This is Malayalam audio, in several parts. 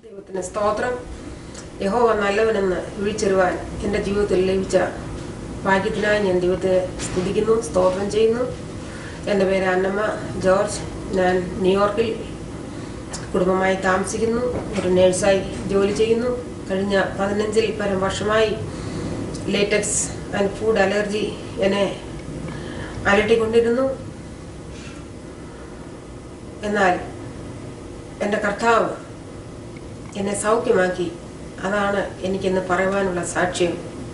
ദൈവത്തിന് സ്തോത്രം യഹോവ നല്ലവനെന്ന് വിളിച്ചെറുവാൻ എൻ്റെ ജീവിതത്തിൽ ലഭിച്ച ഭാഗ്യത്തിനായി ഞാൻ ദൈവത്തെ സ്തുതിക്കുന്നു സ്തോത്രം ചെയ്യുന്നു എൻ്റെ പേര് അന്നമ്മ ജോർജ് ഞാൻ ന്യൂയോർക്കിൽ കുടുംബമായി താമസിക്കുന്നു ഒരു നേഴ്സായി ജോലി ചെയ്യുന്നു കഴിഞ്ഞ പതിനഞ്ചിൽ പരം വർഷമായി ലേറ്റക്സ് ആൻഡ് ഫുഡ് അലർജി എന്നെ അലട്ടിക്കൊണ്ടിരുന്നു എന്നാൽ എൻ്റെ കർത്താവ് എന്നെ സൗഖ്യമാക്കി അതാണ് എനിക്കിന്ന് പറയുവാനുള്ള സാക്ഷ്യം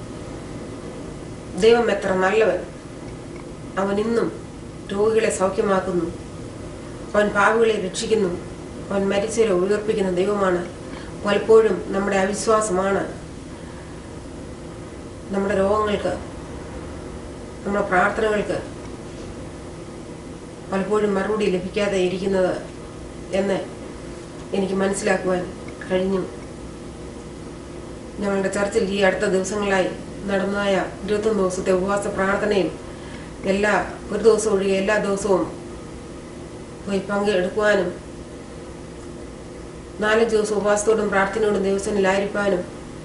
ദൈവം എത്ര നല്ലവൻ അവൻ ഇന്നും രോഗികളെ സൗഖ്യമാക്കുന്നു അവൻ പാവികളെ രക്ഷിക്കുന്നു അവൻ മരിച്ചവരെ ഉയർപ്പിക്കുന്ന ദൈവമാണ് പലപ്പോഴും നമ്മുടെ അവിശ്വാസമാണ് നമ്മുടെ രോഗങ്ങൾക്ക് നമ്മുടെ പ്രാർത്ഥനകൾക്ക് പലപ്പോഴും മറുപടി ലഭിക്കാതെ ഇരിക്കുന്നത് എന്ന് എനിക്ക് മനസ്സിലാക്കുവാൻ കഴിഞ്ഞു ഞങ്ങളുടെ ചർച്ചിൽ ഈ അടുത്ത ദിവസങ്ങളായി നടന്നതായ ഇരുപത്തൊന്ന് ദിവസത്തെ ഉപവാസ പ്രാർത്ഥനയിൽ എല്ലാ ഒരു ദിവസം ഒഴികെ എല്ലാ ദിവസവും പോയി പങ്കെടുക്കുവാനും നാലഞ്ച് ദിവസം ഉപവാസത്തോടും പ്രാർത്ഥനയോടും ദിവസങ്ങളിലായിരിക്കാനും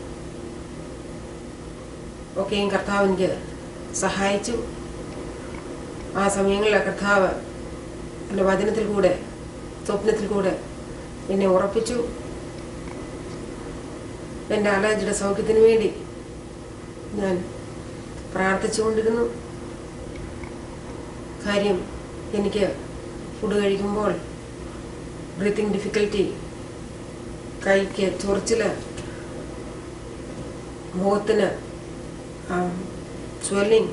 ഒക്കെയും കർത്താവ് എനിക്ക് സഹായിച്ചു ആ സമയങ്ങളിലെ കർത്താവ് എൻ്റെ വചനത്തിൽ കൂടെ സ്വപ്നത്തിൽ കൂടെ എന്നെ ഉറപ്പിച്ചു എൻ്റെ അലർജിയുടെ സൗഖ്യത്തിന് വേണ്ടി ഞാൻ പ്രാർത്ഥിച്ചുകൊണ്ടിരുന്നു കാര്യം എനിക്ക് ഫുഡ് കഴിക്കുമ്പോൾ ബ്രീത്തിങ് ഡിഫിക്കൽറ്റി കൈക്ക് ചൊറിച്ചിൽ മുഖത്തിന് സ്വെല്ലിങ്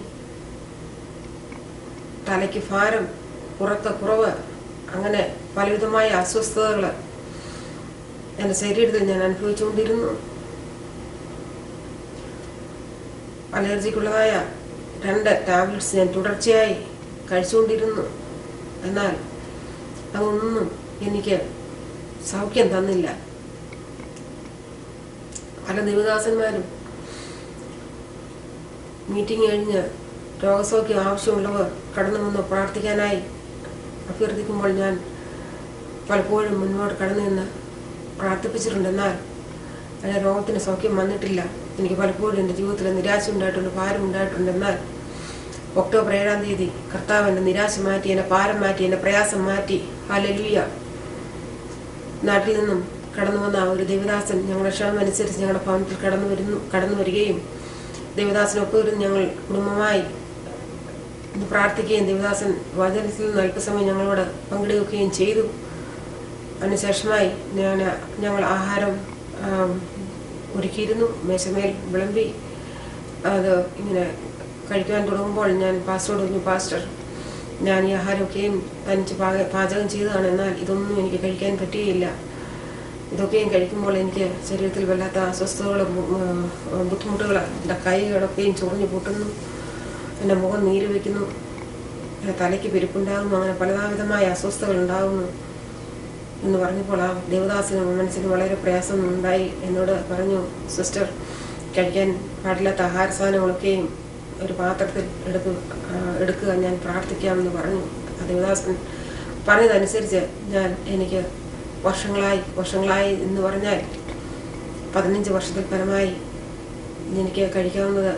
തലയ്ക്ക് ഭാരം ഉറക്ക കുറവ് അങ്ങനെ പലവിധമായ അസ്വസ്ഥതകൾ എൻ്റെ ശരീരത്തിൽ ഞാൻ അനുഭവിച്ചുകൊണ്ടിരുന്നു അലർജിക്കുള്ളതായ രണ്ട് ടാബ്ലറ്റ്സ് ഞാൻ തുടർച്ചയായി കഴിച്ചുകൊണ്ടിരുന്നു എന്നാൽ അതൊന്നും എനിക്ക് സൗഖ്യം തന്നില്ല പല ദേവദാസന്മാരും മീറ്റിംഗ് കഴിഞ്ഞ് രോഗസൗഖ്യം ആവശ്യമുള്ളവർ കടന്നു വന്ന് പ്രാർത്ഥിക്കാനായി അഭ്യർത്ഥിക്കുമ്പോൾ ഞാൻ പലപ്പോഴും മുന്നോട്ട് കടന്നു നിന്ന് പ്രാർത്ഥിപ്പിച്ചിട്ടുണ്ട് എന്നാൽ എൻ്റെ രോഗത്തിന് സൗഖ്യം വന്നിട്ടില്ല എനിക്ക് പലപ്പോഴും എൻ്റെ ജീവിതത്തിൽ നിരാശ ഉണ്ടായിട്ടുണ്ട് ഭാരം ഉണ്ടായിട്ടുണ്ട് എന്നാൽ ഒക്ടോബർ ഏഴാം തീയതി കർത്താവ് എൻ്റെ നിരാശ മാറ്റി എൻ്റെ ഭാരം മാറ്റി എൻ്റെ പ്രയാസം മാറ്റി ഹലലുയ നാട്ടിൽ നിന്നും കടന്നു വന്ന ഒരു ദേവദാസൻ ഞങ്ങളുടെ ക്ഷണം അനുസരിച്ച് ഞങ്ങളുടെ ഭവനത്തിൽ കടന്നു വരുന്നു കടന്നു വരികയും ദേവദാസനൊപ്പം ഇരുന്ന് ഞങ്ങൾ കുടുംബമായി ഇന്ന് പ്രാർത്ഥിക്കുകയും ദേവദാസൻ വചനത്തിൽ നിന്ന് അല്പസമയം ഞങ്ങളോട് പങ്കെടുക്കുകയും ചെയ്തു അതിനുശേഷമായി ഞാൻ ഞങ്ങൾ ആഹാരം ആം, ഒരുക്കിയിരുന്നു മേശമേൽ വിളമ്പി അത് ഇങ്ങനെ കഴിക്കാൻ തുടങ്ങുമ്പോൾ ഞാൻ പാസ്റ്ററോട് പറഞ്ഞു പാസ്റ്റർ ഞാൻ ഈ ആഹാരമൊക്കെയും തനിച്ച് പാക പാചകം ചെയ്തതാണ് എന്നാൽ ഇതൊന്നും എനിക്ക് കഴിക്കാൻ പറ്റുകയില്ല ഇതൊക്കെയും കഴിക്കുമ്പോൾ എനിക്ക് ശരീരത്തിൽ വല്ലാത്ത അസ്വസ്ഥതകളും ഉം, ബുദ്ധിമുട്ടുകൾ എൻ്റെ കൈകളൊക്കെയും ചൊറിഞ്ഞു പൊട്ടുന്നു എൻ്റെ മുഖം നീര് വയ്ക്കുന്നു എൻ്റെ തലയ്ക്ക് പെരുപ്പുണ്ടാകുന്നു അങ്ങനെ പലതാവിധമായ അസ്വസ്ഥതകൾ ഉണ്ടാകുന്നു എന്ന് പറഞ്ഞപ്പോൾ ആ ദേവദാസിന് മനസ്സിന് വളരെ പ്രയാസം ഉണ്ടായി എന്നോട് പറഞ്ഞു സിസ്റ്റർ കഴിക്കാൻ പാടില്ലാത്ത ആഹാര സാധനങ്ങളൊക്കെയും ഒരു പാത്രത്തിൽ എടുത്ത് ആ, എടുക്കുക ഞാൻ പ്രാർത്ഥിക്കാമെന്ന് പറഞ്ഞു ആ ദേവദാസൻ പറഞ്ഞതനുസരിച്ച് ഞാൻ എനിക്ക് വർഷങ്ങളായി വർഷങ്ങളായി എന്ന് പറഞ്ഞാൽ പതിനഞ്ച് വർഷത്തിൽ പരമായി എനിക്ക് കഴിക്കാവുന്നത്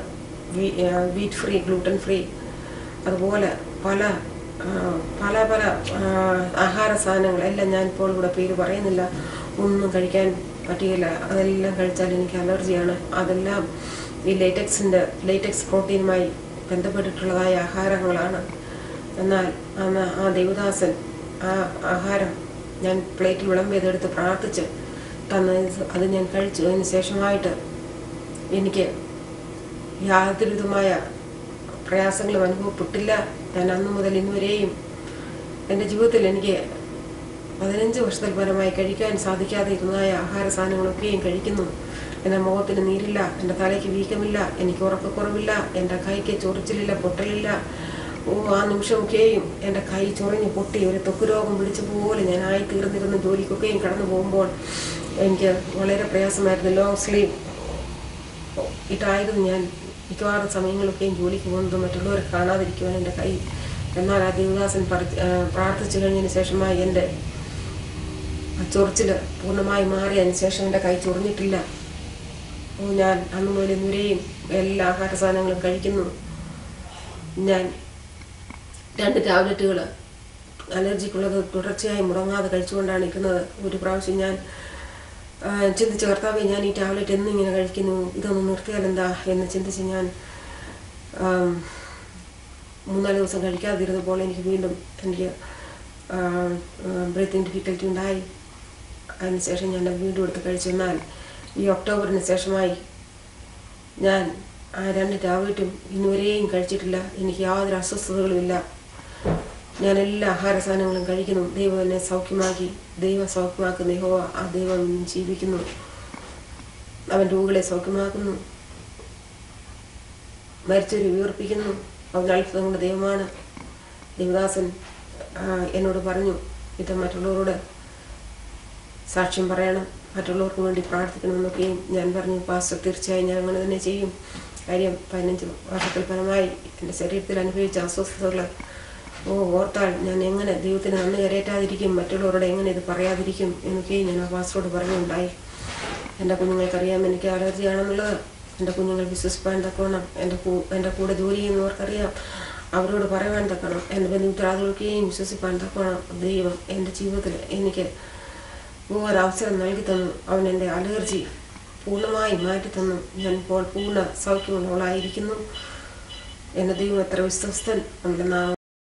വീറ്റ് ഫ്രീ ഗ്ലൂട്ടൻ ഫ്രീ അതുപോലെ പല ആ, പല പല ആ, ആഹാര സാധനങ്ങൾ എല്ലാം ഞാൻ ഇപ്പോൾ ഇവിടെ പേര് പറയുന്നില്ല ഒന്നും കഴിക്കാൻ പറ്റുകയില്ല അതെല്ലാം കഴിച്ചാൽ എനിക്ക് അലർജിയാണ് അതെല്ലാം ഈ ലേറ്റക്സിൻ്റെ ലേറ്റക്സ് പ്രോട്ടീനുമായി ബന്ധപ്പെട്ടിട്ടുള്ളതായ ആഹാരങ്ങളാണ് എന്നാൽ അന്ന് ആ ദേവദാസൻ ആ ആഹാരം ഞാൻ പ്ലേറ്റിൽ വിളമ്പിയതെടുത്ത് പ്രാർത്ഥിച്ച് തന്നതിന് അത് ഞാൻ കഴിച്ചു അതിന് ശേഷമായിട്ട് എനിക്ക് യാതൊരു വിധമായ പ്രയാസങ്ങളും അനുഭവപ്പെട്ടില്ല ഞാൻ അന്നു മുതൽ ഇന്നുവരെയും എൻ്റെ ജീവിതത്തിൽ എനിക്ക് പതിനഞ്ച് വർഷത്തിൽ പരമായി കഴിക്കാൻ സാധിക്കാതെ ഇരുന്നതായ ആഹാര സാധനങ്ങളൊക്കെയും കഴിക്കുന്നു എൻ്റെ മുഖത്തിന് നീരില്ല എൻ്റെ തലയ്ക്ക് വീക്കമില്ല എനിക്ക് ഉറക്കക്കുറവില്ല എൻ്റെ കൈക്ക് ചൊറിച്ചിലില്ല പൊട്ടലില്ല ഓ ആ നിമിഷമൊക്കെയും എൻ്റെ കൈ ചൊറിഞ്ഞ് പൊട്ടി ഒരു ത്വക്ക് രോഗം പിടിച്ച പോലെ ഞാൻ ആയി തീർന്നിരുന്ന ജോലിക്കൊക്കെയും കടന്നു പോകുമ്പോൾ എനിക്ക് വളരെ പ്രയാസമായിരുന്നു ലോങ് സ്ലീവ് ഇട്ടായിരുന്നു ഞാൻ മിക്കവാറും സമയങ്ങളൊക്കെയും ജോലിക്ക് പോകുന്നത് മറ്റുള്ളവരെ കാണാതിരിക്കുവാൻ എൻ്റെ കൈ എന്നാൽ ആ ദേവദാസൻ പറ- ആ, പ്രാർത്ഥിച്ചു കഴിഞ്ഞതിന് ശേഷമായി എൻ്റെ ആ ചൊറിച്ചിൽ പൂർണ്ണമായി മാറിയതിന് ശേഷം എൻ്റെ കൈ ചൊറിഞ്ഞിട്ടില്ല ഓ ഞാൻ അന്ന് മുതൽ നുരയും എല്ലാ ആഹാര സാധനങ്ങളും കഴിക്കുന്നു ഞാൻ രണ്ട് ടാബ്ലറ്റുകൾ അലർജിക്കുള്ളത് തുടർച്ചയായി മുടങ്ങാതെ കഴിച്ചുകൊണ്ടാണ് ഇരിക്കുന്നത് ഒരു പ്രാവശ്യം ഞാൻ ആ, ചിന്തിച്ച് കർത്താവെ ഞാൻ ഈ ടാബ്ലറ്റ് എന്നും ഇങ്ങനെ കഴിക്കുന്നു ഇതൊന്ന് നിർത്തിയാൽ എന്താ എന്ന് ചിന്തിച്ച് ഞാൻ ആം, മൂന്നാല് ദിവസം കഴിക്കാതിരുന്നപ്പോൾ എനിക്ക് വീണ്ടും എനിക്ക് ബ്രീത്തിങ് ഡിഫിക്കൽറ്റി ഉണ്ടായി അതിനുശേഷം ഞാൻ അത് വീണ്ടും എടുത്ത് കഴിച്ചെന്നാൽ ഈ ഒക്ടോബറിന് ശേഷമായി ഞാൻ ആ രണ്ട് ടാബ്ലറ്റും ഇന്നുവരെയും കഴിച്ചിട്ടില്ല എനിക്ക് യാതൊരു അസ്വസ്ഥതകളുമില്ല ഞാൻ എല്ലാ ആഹാര സാധനങ്ങളും കഴിക്കുന്നു ദൈവം എന്നെ സൗഖ്യമാക്കി ദൈവം സൗഖ്യമാക്കുന്ന യഹോവ ആ ദൈവം ഇന്നും ജീവിക്കുന്നു അവൻ രോഗികളെ സൗഖ്യമാക്കുന്നു മരിച്ചവരെ ഉയർപ്പിക്കുന്നു അവൻ അത്ഭുതങ്ങളുടെ ദൈവമാണ് ദേവദാസൻ ആ, എന്നോട് പറഞ്ഞു ഇത് മറ്റുള്ളവരോട് സാക്ഷ്യം പറയണം മറ്റുള്ളവർക്ക് വേണ്ടി പ്രാർത്ഥിക്കണമെന്നൊക്കെയും ഞാൻ പറഞ്ഞു പാസ്റ്റർ തീർച്ചയായും ഞാൻ അങ്ങനെ തന്നെ ചെയ്യും കാര്യം പതിനഞ്ച് വർഷത്തിൽ പരമായി എൻ്റെ ശരീരത്തിൽ അനുഭവിച്ച അസ്വസ്ഥതകൾ ഓ ഓർത്താൽ ഞാൻ എങ്ങനെ ദൈവത്തിന് നന്ദി കരയറ്റാതിരിക്കും മറ്റുള്ളവരോട് എങ്ങനെ ഇത് പറയാതിരിക്കും എന്നൊക്കെയും ഞാൻ ആ പാസ്റ്ററോട് പറഞ്ഞുണ്ടായി എൻ്റെ കുഞ്ഞുങ്ങൾക്കറിയാം എനിക്ക് അലർജി ആണെന്നുള്ളത് എൻ്റെ കുഞ്ഞുങ്ങൾ വിശ്വസിപ്പാൻ തക്കവണ്ണം എൻ്റെ കൂ എൻ്റെ കൂടെ ജോലി ചെയ്യുന്നവർക്കറിയാം അവരോട് പറയുവാൻ തക്കണം എൻ്റെ ബന്ധുമിത്രാദികൾക്കെയും വിശ്വസിപ്പാൻ തക്കവണ്ണം ദൈവം എൻ്റെ ജീവിതത്തിൽ എനിക്ക് ഒരവസരം നൽകി തന്നു അവൻ എൻ്റെ അലർജി പൂർണ്ണമായി മാറ്റി തന്നു ഞാൻ ഇപ്പോൾ പൂർണ്ണ സൗഖ്യമുള്ളവളായിരിക്കുന്നു എൻ്റെ ദൈവം എത്ര വിശ്വസ്തൻ അവൻ്റെ നാമം